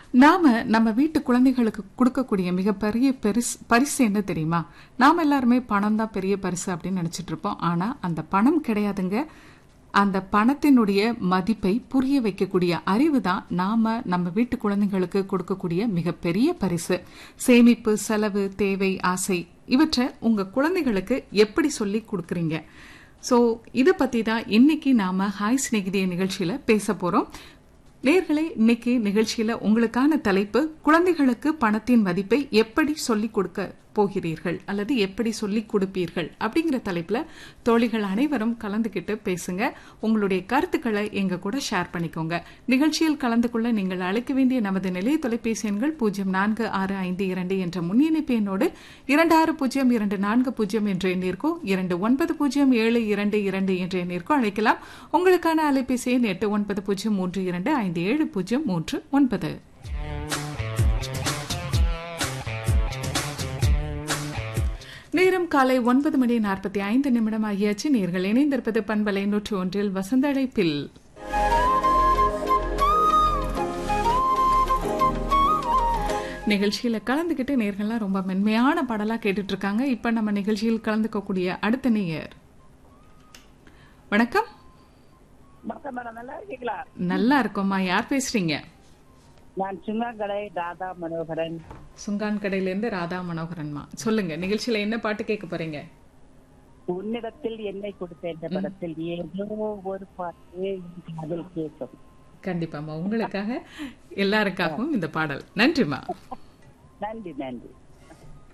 நாம நம்ம வீட்டு குழந்தைகளுக்கு கொடுக்கக்கூடிய மிகப்பெரிய பெருசு பரிசு என்ன தெரியுமா நாம எல்லாருமே பணம் தான் பெரிய பரிசு அப்படின்னு நினைச்சிட்டு இருப்போம் ஆனா அந்த பணம் கிடையாதுங்க அந்த பணத்தினுடைய மதிப்பை புரிய வைக்கக்கூடிய அறிவு தான் நாம நம்ம வீட்டு குழந்தைங்களுக்கு கொடுக்கக்கூடிய மிகப்பெரிய பரிசு சேமிப்பு செலவு தேவை ஆசை இவற்றை உங்க குழந்தைகளுக்கு எப்படி சொல்லி கொடுக்குறீங்க ஸோ இதை பத்தி தான் இன்னைக்கு நாம ஹாய் சிநேகிதிய நிகழ்ச்சியில பேச போறோம் நேர்களே இன்னைக்கு நிகழ்ச்சியில உங்களுக்கான தலைப்பு குழந்தைகளுக்கு பணத்தின் மதிப்பை எப்படி சொல்லிக் கொடுக்க போகிறீர்கள் அல்லது எப்படி சொல்லிக் கொடுப்பீர்கள் அப்படிங்கிற தலைப்புல தோழிகள் அனைவரும் கலந்துகிட்டு பேசுங்க உங்களுடைய கருத்துக்களை எங்க கூட ஷேர் பண்ணிக்கோங்க நிகழ்ச்சியில் கலந்து கொள்ள நீங்கள் அழைக்க வேண்டிய நமது நிலைய தொலைபேசி எண்கள் பூஜ்ஜியம் நான்கு ஆறு ஐந்து இரண்டு என்ற முன்னிணைப்பு எண்ணோடு இரண்டு ஆறு பூஜ்ஜியம் இரண்டு நான்கு பூஜ்ஜியம் என்ற எண்ணிற்கோ இரண்டு ஒன்பது பூஜ்ஜியம் ஏழு இரண்டு இரண்டு என்ற எண்ணிற்கோ அழைக்கலாம் உங்களுக்கான அலைபேசி எண் எட்டு ஒன்பது பூஜ்ஜியம் மூன்று இரண்டு ஐந்து ஏழு பூஜ்ஜியம் மூன்று ஒன்பது நேரம் காலை ஒன்பது மணி நாற்பத்தி ஐந்து நிமிடம் ஆகியாச்சு நேர்கள் இணைந்திருப்பது பண்பலை நூற்று ஒன்றில் வசந்த அழைப்பில் நிகழ்ச்சியில கலந்துகிட்டு நேர்கள்லாம் ரொம்ப மென்மையான பாடலா கேட்டுட்டு இருக்காங்க இப்ப நம்ம நிகழ்ச்சியில் கலந்துக்கக்கூடிய அடுத்த நேயர் வணக்கம் வணக்கம் மேடம் நல்லா இருக்கீங்களா நல்லா இருக்கோம்மா யார் பேசுறீங்க நான் சுங்கக்கடை ராதா மனோகரன் சுங்கான் கடையில இருந்து ராதா மனோகரன்மா சொல்லுங்க நிகழ்ச்சியில என்ன பாட்டு கேட்க போறீங்க உன்னிடத்தில் என்னை கொடுத்த இந்த படத்தில் ஏதோ ஒரு பாட்டு என் காதில் கேட்கும் கண்டிப்பாம்மா உங்களுக்காக எல்லாருக்காகவும் இந்த பாடல் நன்றிம்மா நன்றி நன்றி